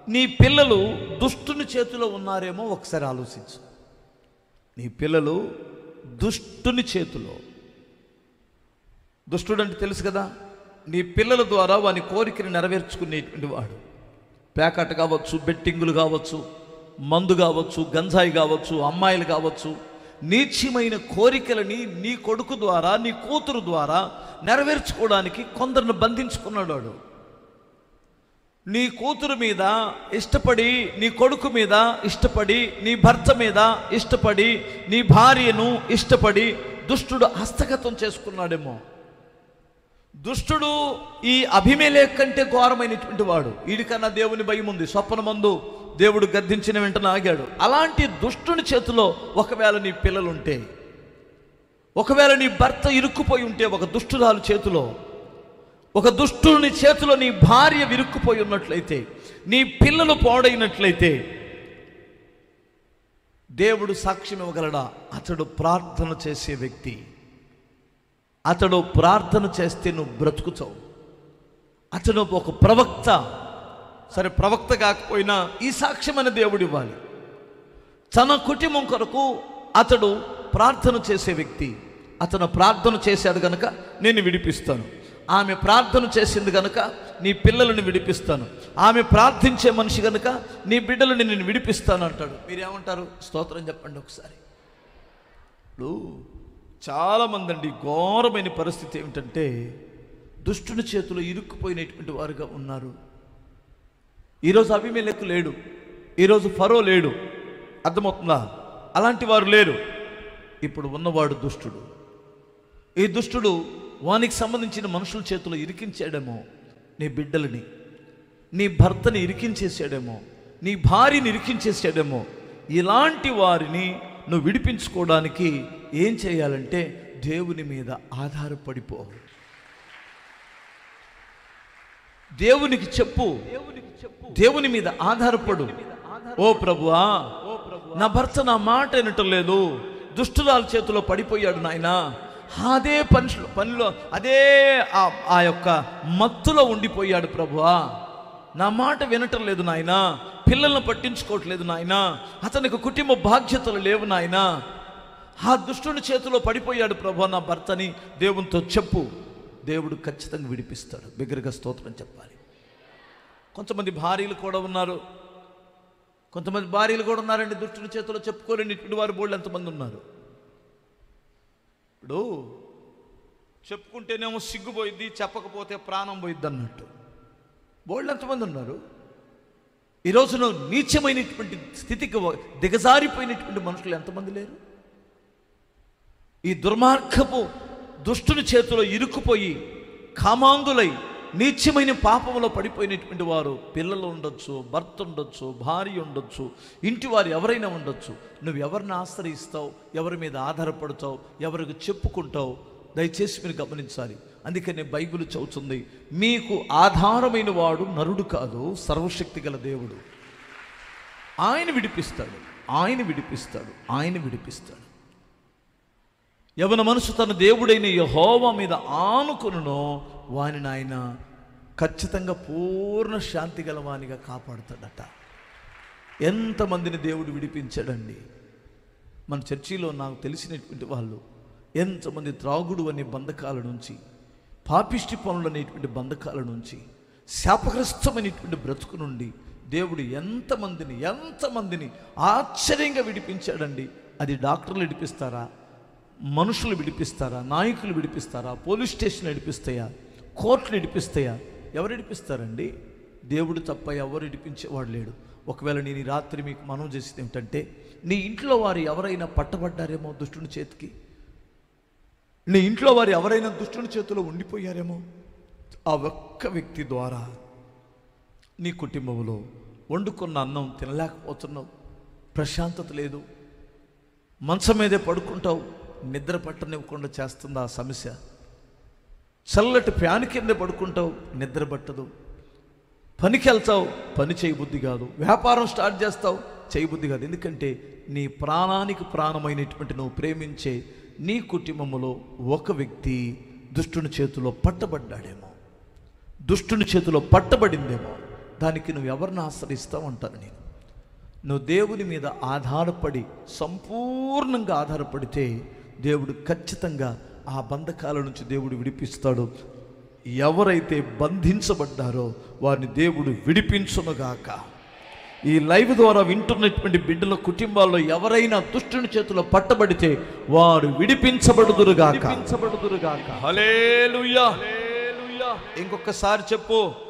నీ పిల్లలు దుష్టుని చేతిలో ఉన్నారేమో ఒకసారి ఆలోచించు నీ పిల్లలు దుష్టుని చేతిలో దుష్టుడు అంటే తెలుసు కదా నీ పిల్లల ద్వారా వాని కోరికని నెరవేర్చుకునేటువంటి వాడు ప్యాకట్ కావచ్చు బెట్టింగులు కావచ్చు మందు కావచ్చు గంజాయి కావచ్చు అమ్మాయిలు కావచ్చు నీచమైన కోరికలని నీ కొడుకు ద్వారా నీ కూతురు ద్వారా నెరవేర్చుకోవడానికి కొందరిని బంధించుకున్నాడు వాడు నీ కూతురు మీద ఇష్టపడి నీ కొడుకు మీద ఇష్టపడి నీ భర్త మీద ఇష్టపడి నీ భార్యను ఇష్టపడి దుష్టుడు హస్తగతం చేసుకున్నాడేమో దుష్టుడు ఈ అభిమేలేఖ కంటే ఘోరమైనటువంటి వాడు వీడికన్నా దేవుని భయం ఉంది స్వప్న మందు దేవుడు గద్దించిన వెంటనే ఆగాడు అలాంటి దుష్టుని చేతిలో ఒకవేళ నీ పిల్లలు ఉంటే ఒకవేళ నీ భర్త ఇరుక్కుపోయి ఉంటే ఒక దుష్టురాలు చేతిలో ఒక దుష్టుని చేతిలో నీ భార్య విరుక్కుపోయి ఉన్నట్లయితే నీ పిల్లలు పాడైనట్లయితే దేవుడు సాక్ష్యం ఇవ్వగలడా అతడు ప్రార్థన చేసే వ్యక్తి అతడు ప్రార్థన చేస్తే నువ్వు బ్రతుకుతావు అతడు ఒక ప్రవక్త సరే ప్రవక్త కాకపోయినా ఈ సాక్ష్యం అని దేవుడు ఇవ్వాలి తన కుటుంబం కొరకు అతడు ప్రార్థన చేసే వ్యక్తి అతను ప్రార్థన చేశాడు గనుక నేను విడిపిస్తాను ఆమె ప్రార్థన చేసింది గనుక నీ పిల్లలను విడిపిస్తాను ఆమె ప్రార్థించే మనిషి గనుక నీ బిడ్డలను నేను విడిపిస్తాను అంటాడు మీరేమంటారు స్తోత్రం చెప్పండి ఒకసారి ఇప్పుడు చాలామంది అండి ఘోరమైన పరిస్థితి ఏమిటంటే దుష్టుని చేతిలో ఇరుక్కుపోయినటువంటి వారుగా ఉన్నారు ఈరోజు అభిమేలకు లేడు ఈరోజు ఫరో లేడు అర్థమవుతుందా అలాంటి వారు లేరు ఇప్పుడు ఉన్నవాడు దుష్టుడు ఈ దుష్టుడు వానికి సంబంధించిన మనుషుల చేతిలో ఇరికించాడేమో నీ బిడ్డలని నీ భర్తని ఇరికించేసాడేమో నీ భార్యని ఇరికించేసాడేమో ఇలాంటి వారిని నువ్వు విడిపించుకోవడానికి ఏం చేయాలంటే దేవుని మీద ఆధారపడిపో దేవునికి చెప్పు దేవుని మీద ఆధారపడు ఓ ప్రభువా నా భర్త నా మాట వినటం లేదు దుష్టురాల చేతిలో పడిపోయాడు నాయనా అదే పనిలో పనిలో అదే ఆ ఆ యొక్క మత్తులో ఉండిపోయాడు ప్రభువా నా మాట వినటం లేదు నాయనా పిల్లల్ని పట్టించుకోవట్లేదు నాయనా అతనికి కుటుంబ బాధ్యతలు లేవు నాయనా ఆ దుష్టుని చేతిలో పడిపోయాడు ప్రభు నా భర్తని దేవునితో చెప్పు దేవుడు ఖచ్చితంగా విడిపిస్తాడు బిగ్గరగా స్తోత్రం చెప్పాలి కొంతమంది భార్యలు కూడా ఉన్నారు కొంతమంది భార్యలు కూడా ఉన్నారండి దుష్టుని చేతిలో చెప్పుకోలేని ఇటువంటి వారు బోళ్ళు ఎంతమంది ఉన్నారు ఇప్పుడు చెప్పుకుంటేనేమో సిగ్గుపోయిద్ది చెప్పకపోతే ప్రాణం పోయిద్ది అన్నట్టు బోళ్ళు ఎంతమంది ఉన్నారు ఈ రోజున నీచమైనటువంటి స్థితికి దిగజారిపోయినటువంటి మనుషులు ఎంతమంది లేరు ఈ దుర్మార్గపు దుష్టుని చేతిలో ఇరుక్కుపోయి కామాంధులై నీచమైన పాపంలో పడిపోయినటువంటి వారు పిల్లలు ఉండొచ్చు భర్త ఉండొచ్చు భార్య ఉండొచ్చు ఇంటి వారు ఎవరైనా ఉండొచ్చు నువ్వు ఎవరిని ఆశ్రయిస్తావు ఎవరి మీద ఆధారపడతావు ఎవరికి చెప్పుకుంటావు దయచేసి మీరు గమనించాలి అందుకనే బైబిల్ చదువుతుంది మీకు ఆధారమైన వాడు నరుడు కాదు సర్వశక్తి గల దేవుడు ఆయన విడిపిస్తాడు ఆయన విడిపిస్తాడు ఆయన విడిపిస్తాడు యవన మనసు తన దేవుడైన యహోవా మీద ఆనుకొనునో వానిని ఆయన ఖచ్చితంగా పూర్ణ శాంతి గలవానిగా కాపాడుతాడట ఎంతమందిని దేవుడు విడిపించాడండి మన చర్చిలో నాకు తెలిసినటువంటి వాళ్ళు ఎంతమంది త్రాగుడు అనే బంధకాల నుంచి పాపిష్టి పనులు అనేటువంటి బంధకాల నుంచి శాపగ్రస్తమైనటువంటి బ్రతుకు నుండి దేవుడు ఎంతమందిని ఎంతమందిని ఆశ్చర్యంగా విడిపించాడండి అది డాక్టర్లు విడిపిస్తారా మనుషులు విడిపిస్తారా నాయకులు విడిపిస్తారా పోలీస్ స్టేషన్ విడిపిస్తాయా కోర్టులు విడిపిస్తాయా ఎవరు విడిపిస్తారండి దేవుడు తప్ప ఎవరు విడిపించేవాడు లేడు ఒకవేళ నేను ఈ రాత్రి మీకు మనం చేసేది ఏమిటంటే నీ ఇంట్లో వారు ఎవరైనా పట్టబడ్డారేమో దుష్టుని చేతికి నీ ఇంట్లో వారు ఎవరైనా దుష్టుని చేతిలో ఉండిపోయారేమో ఆ ఒక్క వ్యక్తి ద్వారా నీ కుటుంబంలో వండుకున్న అన్నం తినలేకపోతున్నావు ప్రశాంతత లేదు మంచం మీదే పడుకుంటావు నిద్ర పట్టనివ్వకుండా చేస్తుంది ఆ సమస్య చల్లటి ఫ్యాన్ కింద పడుకుంటావు నిద్ర పట్టదు పనికి వెళ్తావు పని చేయబుద్ధి కాదు వ్యాపారం స్టార్ట్ చేస్తావు చేయబుద్ధి కాదు ఎందుకంటే నీ ప్రాణానికి ప్రాణమైనటువంటి నువ్వు ప్రేమించే నీ కుటుంబంలో ఒక వ్యక్తి దుష్టుని చేతిలో పట్టబడ్డాడేమో దుష్టుని చేతిలో పట్టబడిందేమో దానికి నువ్వు ఎవరిని ఆశ్రయిస్తావు అంటాను నేను నువ్వు దేవుని మీద ఆధారపడి సంపూర్ణంగా ఆధారపడితే దేవుడు ఖచ్చితంగా ఆ బంధకాల నుంచి దేవుడు విడిపిస్తాడు ఎవరైతే బంధించబడ్డారో వారిని దేవుడు విడిపించునుగాక ఈ లైవ్ ద్వారా వింటున్నటువంటి బిడ్డల కుటుంబాల్లో ఎవరైనా దుష్టుని చేతిలో పట్టబడితే వారు విడిపించబడుదురుగాక విడిపించబడుదురుగాక హల్లెలూయా ఇంకొకసారి చెప్పు